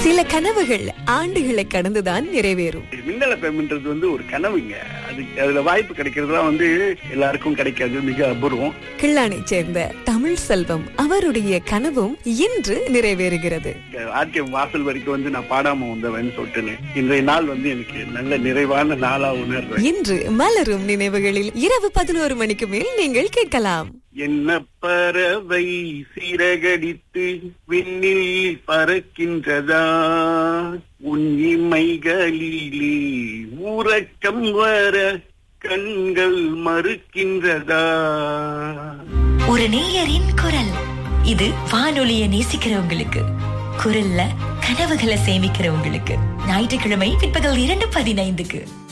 சில கனவுகள் ஆண்டுகளை கடந்துதான் நிறைவேறும் மின்னல பேமெண்ட்றது வந்து ஒரு கனவுங்க அது அதுல வாய்ப்பு கிடைக்கிறதுலாம் வந்து எல்லாருக்கும் கிடைக்காது மிக அபூர்வம் கிள்ளானை சேர்ந்த தமிழ் செல்வம் அவருடைய கனவும் இன்று நிறைவேறுகிறது ஆர்டிஎம் வாசல் வரைக்கும் வந்து நான் பாடாம வந்தவன் சொல்லிட்டு இன்றைய நாள் வந்து எனக்கு நல்ல நிறைவான நாளா உணர்றேன் இன்று மலரும் நினைவுகளில் இரவு பதினோரு மணிக்கு மேல் நீங்கள் கேட்கலாம் என்ன பறவை சிறகடித்து விண்ணில் பறக்கின்றதா உன் இமைகளிலே உறக்கம் வர கண்கள் மறுக்கின்றதா ஒரு நேயரின் குரல் இது வானொலியை நேசிக்கிறவங்களுக்கு குரல்ல கனவுகளை சேமிக்கிறவங்களுக்கு ஞாயிற்றுக்கிழமை பிற்பகல் இரண்டு பதினைந்துக்கு